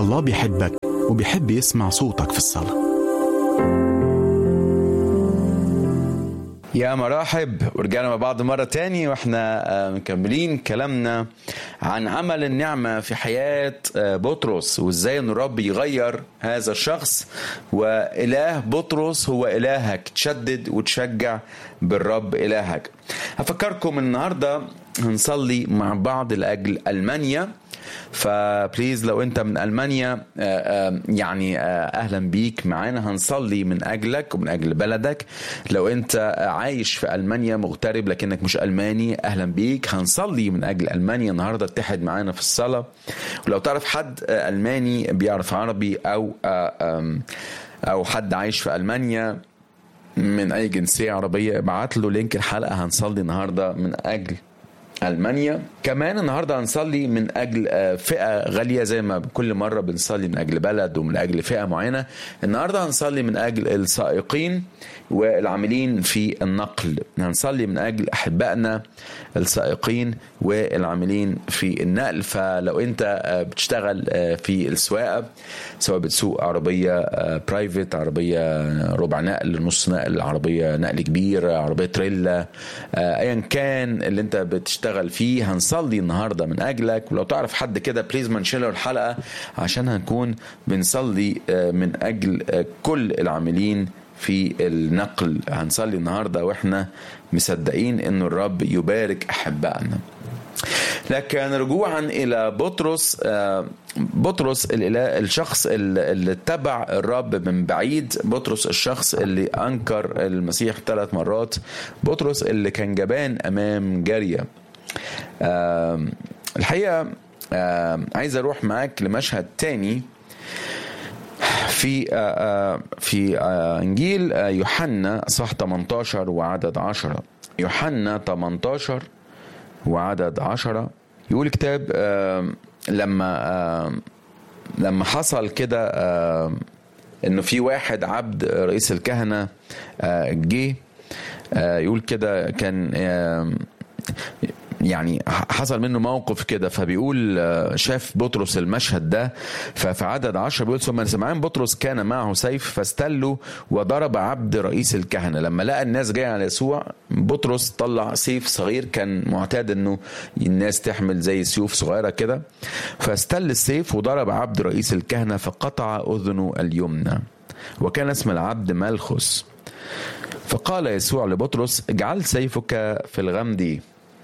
الله بيحبك وبيحب يسمع صوتك في الصلاة يا مرحب ورجعنا مع بعض مرة تاني واحنا آه، مكملين كلامنا عن عمل النعمة في حياة آه، بطرس وازاي ان الرب يغير هذا الشخص وإله بطرس هو إلهك تشدد وتشجع بالرب إلهك هفكركم النهاردة هنصلي مع بعض لأجل ألمانيا فبليز لو انت من المانيا آه، آه، يعني آه، اهلا بيك معانا هنصلي من اجلك ومن اجل بلدك لو انت عايش في المانيا مغترب لكنك مش الماني اهلا بيك هنصلي من اجل المانيا النهارده اتحد معانا في الصلاه ولو تعرف حد آه، الماني بيعرف عربي او آه، آم، او حد عايش في المانيا من اي جنسيه عربيه ابعت له لينك الحلقه هنصلي النهارده من اجل المانيا كمان النهارده هنصلي من اجل آه، فئه غاليه زي ما كل مره بنصلي من اجل بلد ومن اجل فئه معينه النهارده هنصلي من اجل السائقين والعاملين في النقل هنصلي من اجل احبائنا السائقين والعاملين في النقل فلو انت آه، بتشتغل آه، في السواقه سواء بتسوق عربيه برايفت عربيه ربع نقل نص نقل عربيه نقل كبير عربيه تريلا آه، ايا كان اللي انت بتشتغل فيه هنصلي النهارده من اجلك ولو تعرف حد كده بليز ما نشيله الحلقه عشان هنكون بنصلي آه، من اجل آه، كل العاملين في النقل هنصلي النهارده واحنا مصدقين ان الرب يبارك احبائنا لكن رجوعا الى بطرس آه، بطرس الإله الشخص اللي اللي اتبع الرب من بعيد بطرس الشخص اللي انكر المسيح ثلاث مرات بطرس اللي كان جبان امام جاريه آم، الحقيقه آم، عايز اروح معاك لمشهد تاني في آه، آه، في آه، انجيل آه، يوحنا صح 18 وعدد 10 يوحنا 18 وعدد 10 يقول الكتاب آم، لما آم، لما حصل كده آم، انه في واحد عبد رئيس الكهنه آه، جه آه، يقول كده كان آم، يعني حصل منه موقف كده فبيقول آه، شاف بطرس المشهد ده ففي عدد عشر بيقول ثم سمعان بطرس كان معه سيف فاستله وضرب عبد رئيس الكهنه لما لقى الناس جايه على يسوع بطرس طلع سيف صغير كان معتاد انه الناس تحمل زي سيوف صغيره كده فاستل السيف وضرب عبد رئيس الكهنه فقطع اذنه اليمنى وكان اسم العبد ملخس فقال يسوع لبطرس اجعل سيفك في الغمد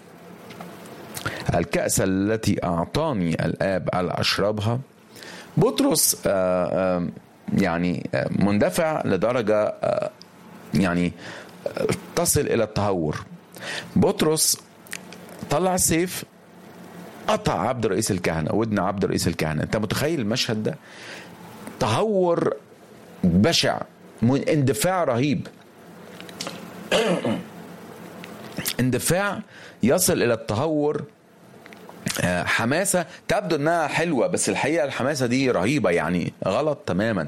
الكأس التي أعطاني الآب ألا أشربها بطرس آه، آه، يعني آه، مندفع لدرجة آه، يعني آه، تصل إلى التهور بطرس طلع السيف قطع عبد رئيس الكهنة ودن عبد رئيس الكهنة أنت متخيل المشهد ده تهور بشع من- اندفاع رهيب اندفاع يصل الى التهور آه، حماسه تبدو انها حلوه بس الحقيقه الحماسه دي رهيبه يعني غلط تماما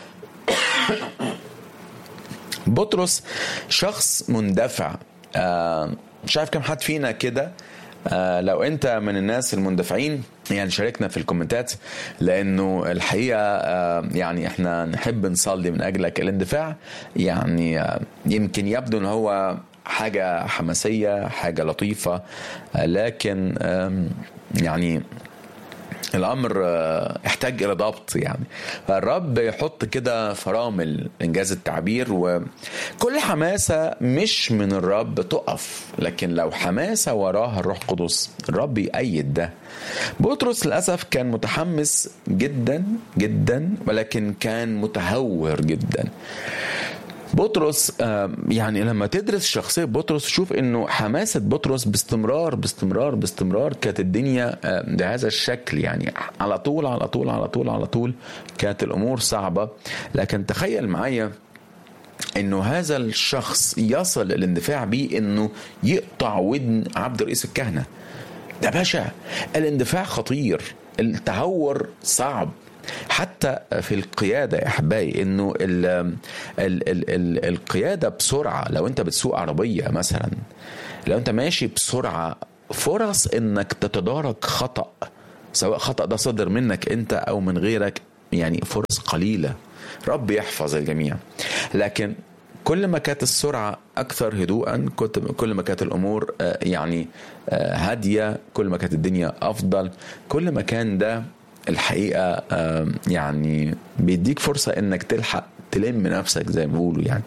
بطرس شخص مندفع آه، مش عارف كم حد فينا كده آه، لو انت من الناس المندفعين يعني شاركنا في الكومنتات لانه الحقيقه آه، يعني احنا نحب نصلي من اجلك الاندفاع يعني آه، يمكن يبدو ان هو حاجه حماسيه حاجه لطيفه آه، لكن آم، يعني الامر آه، يحتاج الى ضبط يعني فالرب يحط كده فرامل انجاز التعبير وكل حماسه مش من الرب تقف لكن لو حماسه وراها الروح القدس الرب يأيد ده بطرس للاسف كان متحمس جدا جدا ولكن كان متهور جدا بطرس آه، يعني لما تدرس شخصية بطرس تشوف انه حماسة بطرس باستمرار باستمرار باستمرار كانت الدنيا آه، بهذا الشكل يعني على طول على طول على طول على طول كانت الامور صعبة لكن تخيل معايا انه هذا الشخص يصل الاندفاع بيه انه يقطع ودن عبد رئيس الكهنة ده بشع الاندفاع خطير التهور صعب حتى في القياده يا احبائي انه ال ال ال ال القياده بسرعه لو انت بتسوق عربيه مثلا لو انت ماشي بسرعه فرص انك تتدارك خطا سواء خطأ ده صدر منك انت او من غيرك يعني فرص قليلة رب يحفظ الجميع لكن كل ما كانت السرعة أكثر هدوءا كل ما كانت الأمور يعني هادية كل ما كانت الدنيا أفضل كل ما كان ده الحقيقة يعني بيديك فرصة إنك تلحق تلم نفسك زي ما بيقولوا يعني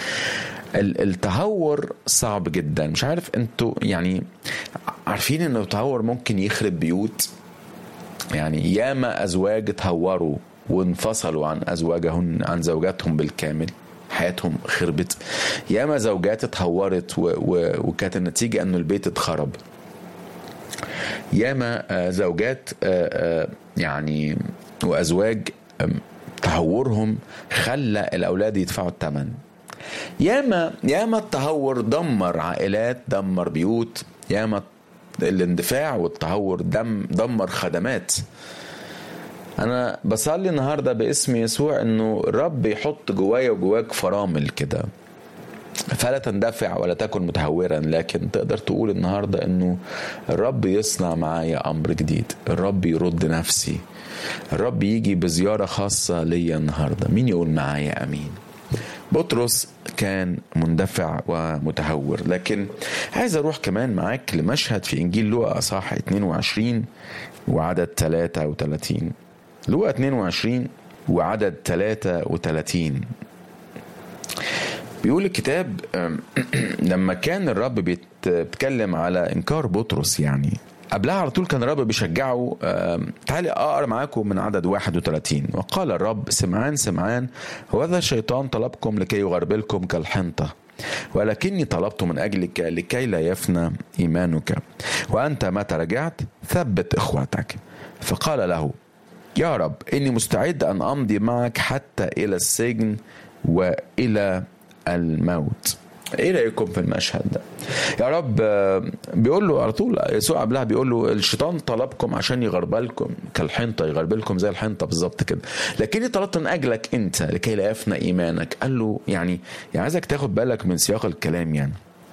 التهور صعب جدا مش عارف انتوا يعني عارفين ان التهور ممكن يخرب بيوت يعني ياما ازواج تهوروا وانفصلوا عن ازواجهن عن زوجاتهم بالكامل حياتهم خربت ياما زوجات اتهورت و... و... وكانت النتيجة انه البيت اتخرب ياما زوجات يعني وازواج تهورهم خلى الاولاد يدفعوا الثمن ياما ياما التهور دمر عائلات دمر بيوت ياما الاندفاع والتهور دم دمر خدمات انا بصلي النهارده باسم يسوع انه الرب يحط جوايا وجواك فرامل كده فلا تندفع ولا تكن متهورا لكن تقدر تقول النهارده انه الرب يصنع معايا امر جديد الرب يرد نفسي الرب يجي بزياره خاصه ليا النهارده مين يقول معايا امين بطرس كان مندفع ومتهور لكن عايز اروح كمان معاك لمشهد في انجيل لوقا اصحاح 22 وعدد 33 لوقا 22 وعدد 33 بيقول الكتاب لما كان الرب بيتكلم على انكار بطرس يعني قبلها على طول كان الرب بيشجعه تعالي اقرا معاكم من عدد 31 وقال الرب سمعان سمعان هذا الشيطان طلبكم لكي يغربلكم كالحنطه ولكني طلبت من اجلك لكي لا يفنى ايمانك وانت متى رجعت ثبت اخوتك فقال له يا رب اني مستعد ان امضي معك حتى الى السجن والى الموت ايه رايكم في المشهد ده يا رب بيقول له على طول يسوع قبلها بيقول له الشيطان طلبكم عشان يغربلكم كالحنطه يغربلكم زي الحنطه بالظبط كده لكني طلبت من اجلك انت لكي لا يفنى ايمانك قال له يعني يعني عايزك تاخد بالك من سياق الكلام يعني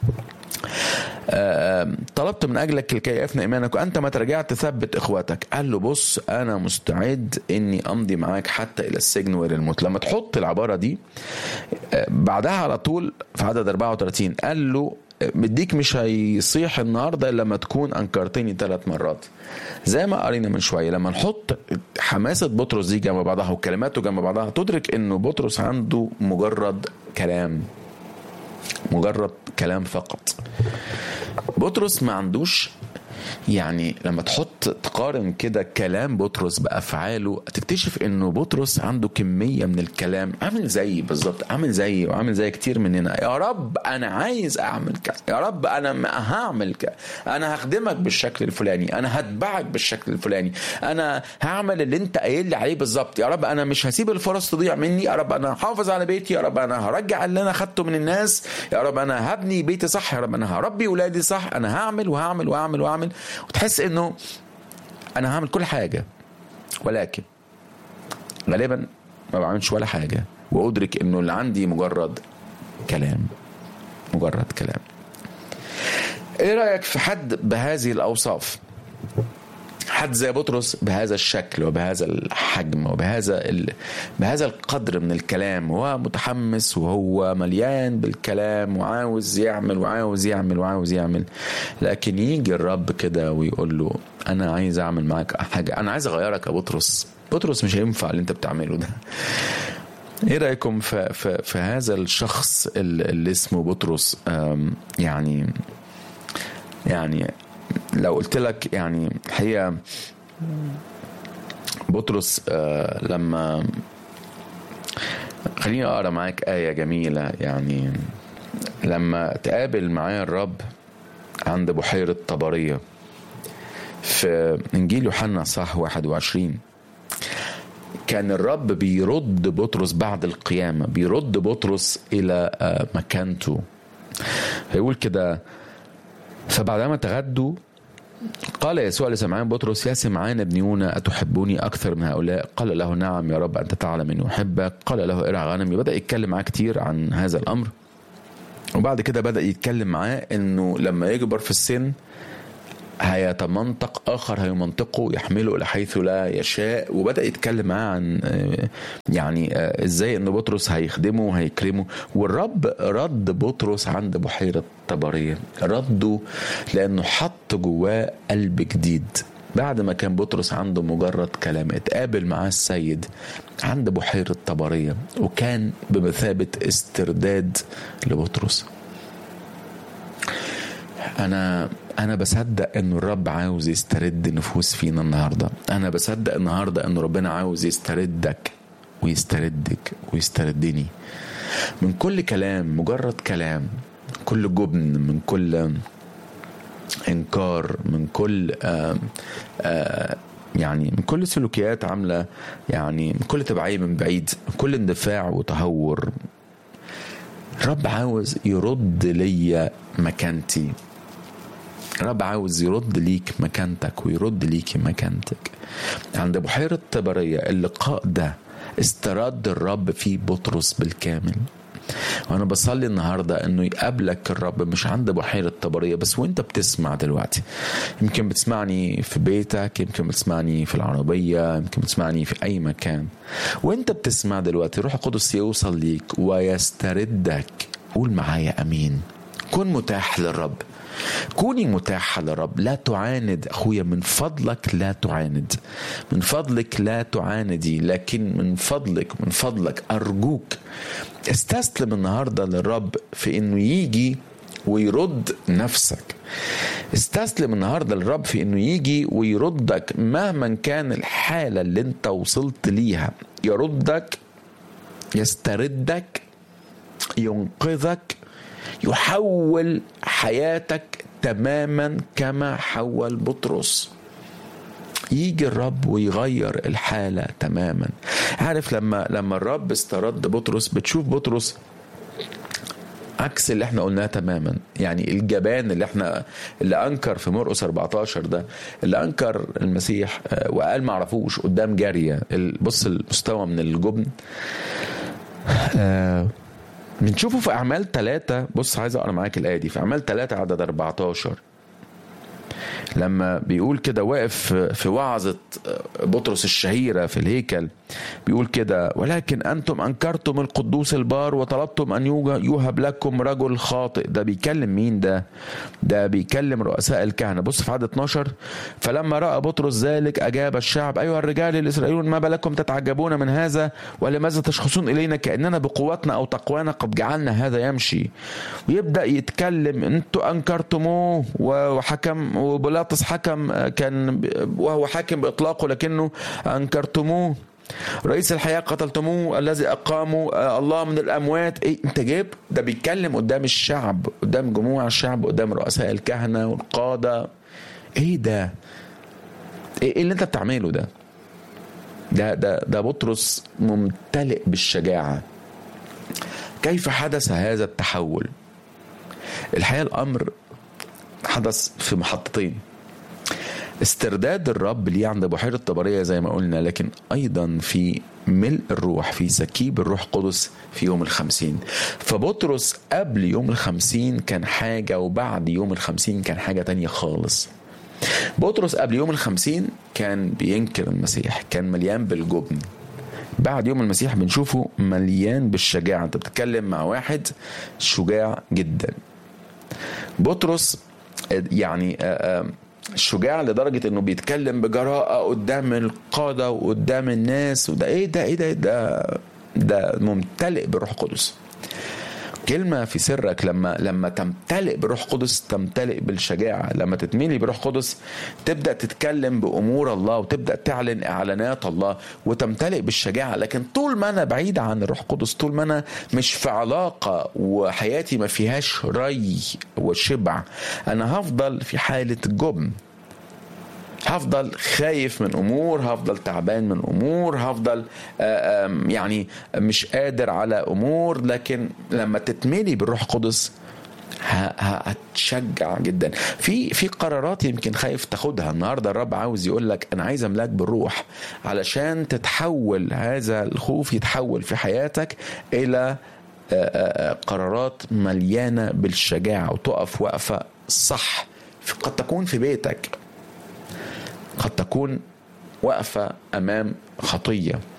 طلبت من اجلك لكي يفنى ايمانك وانت ما ترجعت تثبت اخواتك قال له بص انا مستعد اني امضي معاك حتى الى السجن والى الموت لما تحط العباره دي بعدها على طول في عدد 34 قال له مديك مش هيصيح النهارده الا لما تكون انكرتني ثلاث مرات زي ما قرينا من شويه لما نحط حماسه بطرس دي جنب بعضها وكلماته جنب بعضها تدرك انه بطرس عنده مجرد كلام مجرد كلام فقط بطرس ما عندوش يعني لما تحط تقارن كده كلام بطرس بافعاله تكتشف انه بطرس عنده كميه من الكلام عامل زي بالظبط عامل زي وعامل زي كتير مننا يا رب انا عايز اعمل كذا يا رب انا هعمل كذا انا هخدمك بالشكل الفلاني انا هتبعك بالشكل الفلاني انا هعمل اللي انت قايل لي عليه بالظبط يا رب انا مش هسيب الفرص تضيع مني يا رب انا هحافظ على بيتي يا رب انا هرجع اللي انا خدته من الناس يا رب انا هبني بيتي صح يا رب انا هربي ولادي صح انا هعمل وهعمل وهعمل وهعمل وتحس انه انا هعمل كل حاجه ولكن غالبا ما بعملش ولا حاجه وادرك انه اللي عندي مجرد كلام مجرد كلام ايه رايك في حد بهذه الاوصاف حد زي بطرس بهذا الشكل وبهذا الحجم وبهذا ال... بهذا القدر من الكلام هو متحمس وهو مليان بالكلام وعاوز يعمل وعاوز يعمل وعاوز يعمل لكن يجي الرب كده ويقول له انا عايز اعمل معاك حاجه انا عايز اغيرك يا بطرس بطرس مش هينفع اللي انت بتعمله ده ايه رايكم في, في, في هذا الشخص اللي اسمه بطرس يعني يعني لو قلت لك يعني الحقيقه بطرس آه لما خليني اقرا معاك ايه جميله يعني لما تقابل معايا الرب عند بحيره طبريه في انجيل يوحنا صح 21 كان الرب بيرد بطرس بعد القيامه بيرد بطرس الى آه مكانته هيقول كده فبعدما تغدوا قال يسوع لسمعان بطرس يا سمعان ابن يونا أتحبوني أكثر من هؤلاء قال له نعم يا رب أنت تعلم أني أحبك قال له ارعى غنمي بدأ يتكلم معاه كتير عن هذا الأمر وبعد كده بدأ يتكلم معاه أنه لما يكبر في السن هيتمنطق اخر هيمنطقه يحمله الى حيث لا يشاء وبدا يتكلم معاه عن آه، يعني آه، ازاي ان بطرس هيخدمه وهيكرمه والرب رد بطرس عند بحيره طبريه رده لانه حط جواه قلب جديد بعد ما كان بطرس عنده مجرد كلام اتقابل معاه السيد عند بحيرة طبرية وكان بمثابة استرداد لبطرس انا انا بصدق ان الرب عاوز يسترد نفوس فينا النهارده انا بصدق النهارده ان ربنا عاوز يستردك ويستردك ويستردني من كل كلام مجرد كلام من كل جبن من كل انكار من كل آه آه يعني من كل سلوكيات عامله يعني من كل تبعيه من بعيد من كل اندفاع وتهور الرب عاوز يرد ليا مكانتي الرب عاوز يرد ليك مكانتك ويرد ليك مكانتك عند بحيرة طبرية اللقاء ده استرد الرب فيه بطرس بالكامل وانا بصلي النهارده انه يقابلك الرب مش عند بحيره طبريه بس وانت بتسمع دلوقتي يمكن بتسمعني في بيتك يمكن بتسمعني في العربيه يمكن بتسمعني في اي مكان وانت بتسمع دلوقتي روح القدس يوصل ليك ويستردك قول معايا امين كن متاح للرب كوني متاحة للرب لا تعاند أخويا من فضلك لا تعاند من فضلك لا تعاندي لكن من فضلك من فضلك أرجوك استسلم النهاردة للرب في أنه يجي ويرد نفسك استسلم النهاردة للرب في أنه يجي ويردك مهما كان الحالة اللي انت وصلت ليها يردك يستردك ينقذك يحول حياتك تماما كما حول بطرس يجي الرب ويغير الحاله تماما عارف لما لما الرب استرد بطرس بتشوف بطرس عكس اللي احنا قلناه تماما يعني الجبان اللي احنا اللي انكر في مرقس 14 ده اللي انكر المسيح وقال ما عرفوش قدام جاريه بص المستوى من الجبن آه بنشوفه في أعمال ثلاثة بص عايز أقرأ معاك الآية دي في أعمال ثلاثة عدد 14 لما بيقول كده واقف في وعظة بطرس الشهيرة في الهيكل بيقول كده ولكن أنتم أنكرتم القدوس البار وطلبتم أن يوهب لكم رجل خاطئ ده بيكلم مين ده ده بيكلم رؤساء الكهنة بص في عدد 12 فلما رأى بطرس ذلك أجاب الشعب أيها الرجال الإسرائيليون ما بالكم تتعجبون من هذا ولماذا تشخصون إلينا كأننا بقوتنا أو تقوانا قد جعلنا هذا يمشي ويبدأ يتكلم أنتم أنكرتموه وحكم وبلاطس حكم كان وهو حاكم بإطلاقه لكنه أنكرتموه رئيس الحياة قتلتموه الذي أقاموا الله من الأموات إيه أنت جايب ده بيتكلم قدام الشعب قدام جموع الشعب قدام رؤساء الكهنة والقادة إيه ده إيه اللي أنت بتعمله ده ده ده ده بطرس ممتلئ بالشجاعة كيف حدث هذا التحول الحقيقة الأمر حدث في محطتين استرداد الرب ليه عند بحيرة طبرية زي ما قلنا لكن أيضا في ملء الروح في سكيب الروح قدس في يوم الخمسين فبطرس قبل يوم الخمسين كان حاجة وبعد يوم الخمسين كان حاجة تانية خالص بطرس قبل يوم الخمسين كان بينكر المسيح كان مليان بالجبن بعد يوم المسيح بنشوفه مليان بالشجاعة انت بتتكلم مع واحد شجاع جدا بطرس يعني شجاع لدرجة انه بيتكلم بجراءة قدام القادة وقدام الناس وده ايه ده ايه ده ده ده ممتلئ بالروح القدس كلمة في سرك لما لما تمتلئ بالروح القدس تمتلئ بالشجاعة لما تتملي بالروح القدس تبدأ تتكلم بأمور الله وتبدأ تعلن إعلانات الله وتمتلئ بالشجاعة لكن طول ما أنا بعيد عن الروح القدس طول ما أنا مش في علاقة وحياتي ما فيهاش ري وشبع أنا هفضل في حالة جبن هفضل خايف من امور هفضل تعبان من امور هفضل يعني مش قادر على امور لكن لما تتملي بالروح القدس هتشجع جدا في في قرارات يمكن خايف تاخدها النهارده الرب عاوز يقول لك انا عايز املاك بالروح علشان تتحول هذا الخوف يتحول في حياتك الى قرارات مليانه بالشجاعه وتقف وقفه صح قد تكون في بيتك قد تكون واقفة أمام خطية